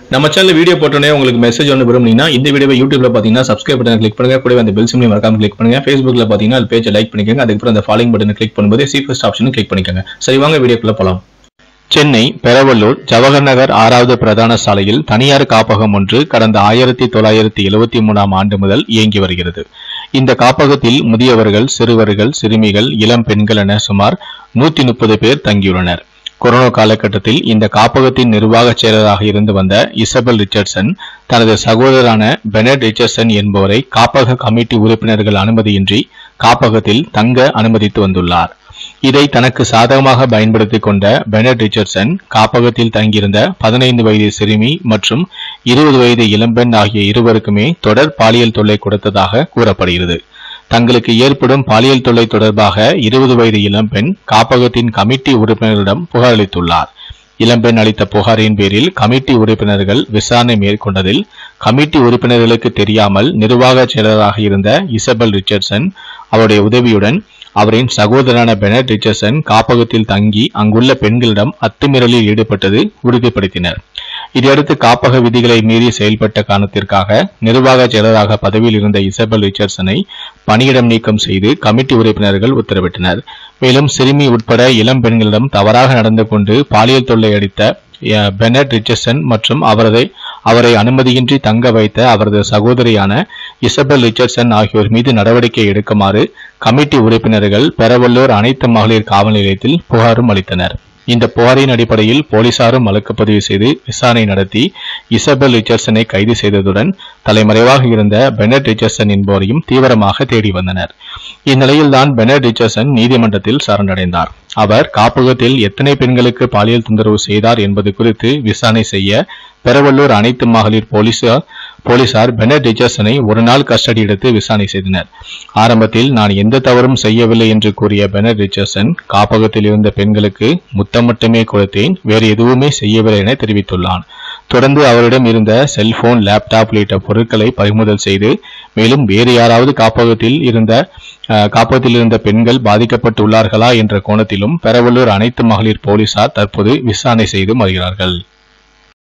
நம்ம channel video போட்டோன்னே உங்களுக்கு மெசேஜ் ஒன்று விரும்புனீங்கன்னா இந்த வீடியோவை யூடியூப்ல பார்த்தீங்கன்னா சப்ஸ்கிரைப் பட்டன் கிளிக் பண்ணுங்க கூடவே அந்த பெல் சிம்லையும் மறக்காம கிளிக் பண்ணுங்க ஃபேஸ்புக்ல பார்த்தீங்கன்னா அது பேஜை லைக் பண்ணிக்கோங்க அதுக்கப்புறம் அந்த ஃபாலோயிங் பட்டனை கிளிக் பண்ணும்போது சி ஃபர்ஸ்ட் ஆப்ஷனும் கிளிக் பண்ணிக்கோங்க சரி வாங்க வீடியோக்குள்ள போலாம் சென்னை பெரவல்லூர் ஜவஹர் நகர் ஆறாவது பிரதான சாலையில் தனியார் காப்பகம் ஒன்று கடந்த ஆயிரத்தி தொள்ளாயிரத்தி எழுவத்தி மூணாம் ஆண்டு முதல் இயங்கி வருகிறது இந்த காப்பகத்தில் முதியவர்கள் சிறுவர்கள் சிறுமிகள் இளம் பெண்கள் என சுமார் நூத்தி முப்பது பேர் தங்கியுள்ளனர் கொரோனா காலகட்டத்தில் இந்த காப்பகத்தின் நிர்வாகச் செயலராக இருந்து வந்த இசபெல் ரிச்சர்ட்சன் தனது சகோதரரான பெனட் ரிச்சர்ட்சன் என்பவரை காப்பக கமிட்டி உறுப்பினர்கள் அனுமதியின்றி காப்பகத்தில் தங்க அனுமதித்து வந்துள்ளார் இதை தனக்கு சாதகமாக பயன்படுத்திக் கொண்ட பெனட் ரிச்சர்ட்சன் காப்பகத்தில் தங்கியிருந்த பதினைந்து வயது சிறுமி மற்றும் இருபது வயது இளம்பெண் ஆகிய இருவருக்குமே தொடர் பாலியல் தொல்லை கொடுத்ததாக கூறப்படுகிறது தங்களுக்கு ஏற்படும் பாலியல் தொல்லை தொடர்பாக இருபது வயது இளம்பெண் காப்பகத்தின் கமிட்டி உறுப்பினர்களிடம் புகார் அளித்துள்ளார் இளம்பெண் அளித்த புகாரின் பேரில் கமிட்டி உறுப்பினர்கள் விசாரணை மேற்கொண்டதில் கமிட்டி உறுப்பினர்களுக்கு தெரியாமல் நிர்வாக செயலராக இருந்த இசபெல் ரிச்சர்ட்சன் அவருடைய உதவியுடன் அவரின் சகோதரனான பெனட் ரிச்சர்ட்சன் காப்பகத்தில் தங்கி அங்குள்ள பெண்களிடம் அத்துமீறலில் ஈடுபட்டது உறுதிப்படுத்தினர் இதையடுத்து காப்பக விதிகளை மீறி செயல்பட்ட காரணத்திற்காக நிர்வாக செயலராக பதவியில் இருந்த இசபெல் ரிச்சர்ட்சனை பணியிடம் நீக்கம் செய்து கமிட்டி உறுப்பினர்கள் உத்தரவிட்டனர் மேலும் சிறுமி உட்பட இளம் பெண்களிடம் தவறாக நடந்து கொண்டு பாலியல் தொல்லை அளித்த அஹ், பெனட் ரிச்சர்ட்சன் மற்றும் அவரது அவரை அனுமதியின்றி தங்க வைத்த அவரது சகோதரியான இசபெல் ரிச்சர்ட்சன் ஆகியோர் மீது நடவடிக்கை எடுக்குமாறு கமிட்டி உறுப்பினர்கள் பெரவல்லூர் அனைத்து மகளிர் காவல் நிலையத்தில் புகாரும் அளித்தனர் இந்த புகாரின் அடிப்படையில் போலீசாரும் வழக்குப்பதிவு செய்து விசாரணை நடத்தி இசபெல் ரிச்சர்ட்சனை கைது செய்ததுடன் தலைமறைவாக இருந்த பெனட் ரிச்சர்ட்சன் என்பவரையும் தீவிரமாக தேடி வந்தனர் இந்நிலையில்தான் பெனட் ரிச்சர்ட்சன் நீதிமன்றத்தில் சரணடைந்தார் அவர் காப்பகத்தில் எத்தனை பெண்களுக்கு பாலியல் தொந்தரவு செய்தார் என்பது குறித்து விசாரணை செய்ய பெரவல்லூர் அனைத்து மகளிர் போலீசார் போலீசார் பெனட் ரிச்சர்ட்சனை ஒரு நாள் கஸ்டடி எடுத்து விசாரணை செய்தனர் ஆரம்பத்தில் நான் எந்த தவறும் செய்யவில்லை என்று கூறிய பெனட் ரிச்சர்ட்சன் காப்பகத்தில் இருந்த பெண்களுக்கு முத்தம் மட்டுமே கொடுத்தேன் வேறு எதுவுமே செய்யவில்லை என தெரிவித்துள்ளான் தொடர்ந்து அவரிடம் இருந்த செல்போன் லேப்டாப் உள்ளிட்ட பொருட்களை பறிமுதல் செய்து மேலும் வேறு யாராவது காப்பகத்தில் இருந்த அஹ், காப்பகத்தில் இருந்த பெண்கள் பாதிக்கப்பட்டுள்ளார்களா என்ற கோணத்திலும் பெரவல்லூர் அனைத்து மகளிர் போலீசார் தற்போது விசாரணை செய்து வருகிறார்கள்